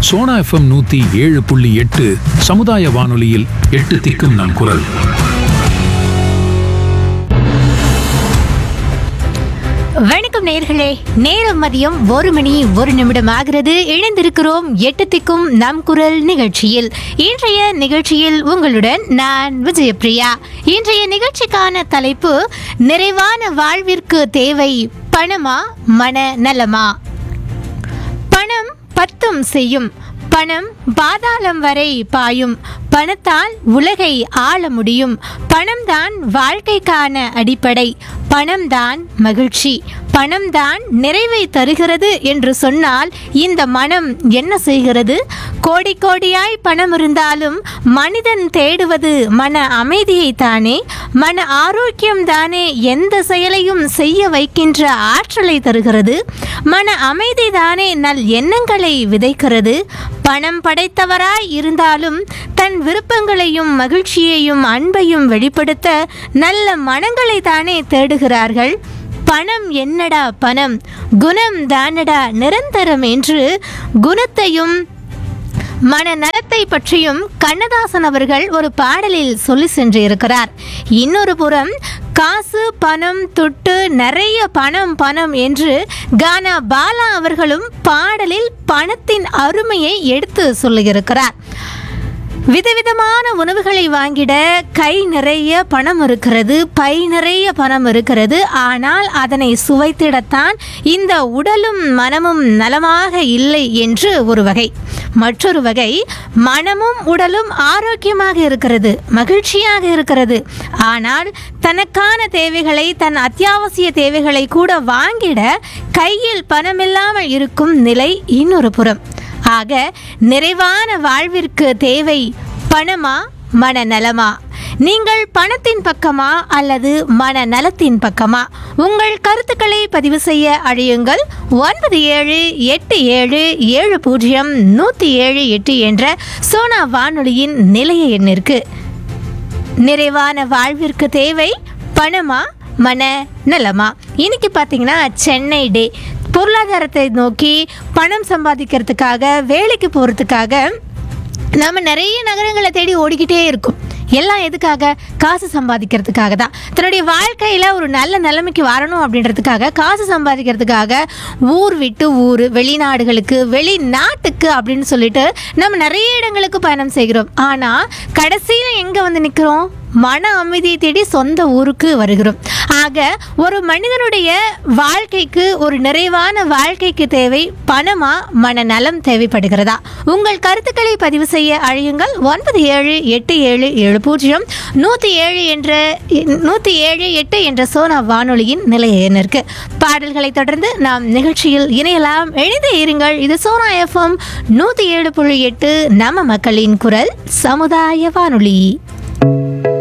Sona FM நூத்தி ஏழு புள்ளி எட்டு சமுதாய வானொலியில் எட்டு திக்கும் நம் குரல் வணக்கம் நேர்களே நேரம் மதியம் ஒரு மணி ஒரு நிமிடம் ஆகிறது இணைந்திருக்கிறோம் எட்டு திக்கும் நம் குரல் நிகழ்ச்சியில் இன்றைய நிகழ்ச்சியில் உங்களுடன் நான் விஜயபிரியா இன்றைய நிகழ்ச்சிக்கான தலைப்பு நிறைவான வாழ்விற்கு தேவை பணமா மன நலமா பணம் பத்தும் செய்யும் பணம் பாதாளம் வரை பாயும் பணத்தால் உலகை ஆள முடியும் பணம்தான் வாழ்க்கைக்கான அடிப்படை பணம்தான் மகிழ்ச்சி பணம்தான் நிறைவை தருகிறது என்று சொன்னால் இந்த மனம் என்ன செய்கிறது கோடி கோடியாய் பணம் இருந்தாலும் மனிதன் தேடுவது மன அமைதியை தானே மன ஆரோக்கியம் தானே எந்த செயலையும் செய்ய வைக்கின்ற ஆற்றலை தருகிறது மன அமைதி தானே நல் எண்ணங்களை விதைக்கிறது பணம் படைத்தவராய் இருந்தாலும் தன் விருப்பங்களையும் மகிழ்ச்சியையும் அன்பையும் வெளிப்படுத்த நல்ல மனங்களை தானே தேடுகிறார்கள் பணம் என்னடா பணம் குணம் தானடா நிரந்தரம் என்று குணத்தையும் மனநலத்தை பற்றியும் கண்ணதாசன் அவர்கள் ஒரு பாடலில் சொல்லி சென்றிருக்கிறார் இன்னொரு புறம் காசு பணம் துட்டு நிறைய பணம் பணம் என்று கானா பாலா அவர்களும் பாடலில் பணத்தின் அருமையை எடுத்து சொல்லியிருக்கிறார் விதவிதமான உணவுகளை வாங்கிட கை நிறைய பணம் இருக்கிறது பை நிறைய பணம் இருக்கிறது ஆனால் அதனை சுவைத்திடத்தான் இந்த உடலும் மனமும் நலமாக இல்லை என்று ஒரு வகை மற்றொரு வகை மனமும் உடலும் ஆரோக்கியமாக இருக்கிறது மகிழ்ச்சியாக இருக்கிறது ஆனால் தனக்கான தேவைகளை தன் அத்தியாவசிய தேவைகளை கூட வாங்கிட கையில் பணமில்லாமல் இருக்கும் நிலை இன்னொரு புறம் ஆக நிறைவான வாழ்விற்கு தேவை பணமா மனநலமா நீங்கள் பணத்தின் பக்கமா அல்லது மனநலத்தின் பக்கமா உங்கள் கருத்துக்களை பதிவு செய்ய அழையுங்கள் ஒன்பது ஏழு எட்டு ஏழு ஏழு பூஜ்ஜியம் நூற்றி ஏழு எட்டு என்ற சோனா வானொலியின் நிலைய எண்ணிற்கு நிறைவான வாழ்விற்கு தேவை பணமா மன நலமா இன்னைக்கு பார்த்தீங்கன்னா சென்னை டே பொருளாதாரத்தை நோக்கி பணம் சம்பாதிக்கிறதுக்காக வேலைக்கு போகிறதுக்காக நம்ம நிறைய நகரங்களை தேடி ஓடிக்கிட்டே இருக்கும் எல்லாம் எதுக்காக காசு சம்பாதிக்கிறதுக்காக தான் தன்னுடைய வாழ்க்கையில் ஒரு நல்ல நிலைமைக்கு வரணும் அப்படின்றதுக்காக காசு சம்பாதிக்கிறதுக்காக ஊர் விட்டு ஊர் வெளிநாடுகளுக்கு வெளிநாட்டுக்கு அப்படின்னு சொல்லிட்டு நம்ம நிறைய இடங்களுக்கு பயணம் செய்கிறோம் ஆனால் கடைசியில் எங்கே வந்து நிற்கிறோம் மன அமைதியை தேடி சொந்த ஊருக்கு வருகிறோம் ஆக ஒரு மனிதனுடைய வாழ்க்கைக்கு ஒரு நிறைவான வாழ்க்கைக்கு தேவை பணமா மனநலம் தேவைப்படுகிறதா உங்கள் கருத்துக்களை பதிவு செய்ய அழையுங்கள் ஒன்பது ஏழு எட்டு ஏழு ஏழு பூஜ்ஜியம் நூற்றி ஏழு என்ற நூற்றி ஏழு எட்டு என்ற சோனா வானொலியின் நிலைய எண்ணிற்கு பாடல்களை தொடர்ந்து நாம் நிகழ்ச்சியில் இணையலாம் எழுதி இருங்கள் இது சோனா எஃப்எம் நூற்றி ஏழு புள்ளி எட்டு நம்ம மக்களின் குரல் சமுதாய வானொலி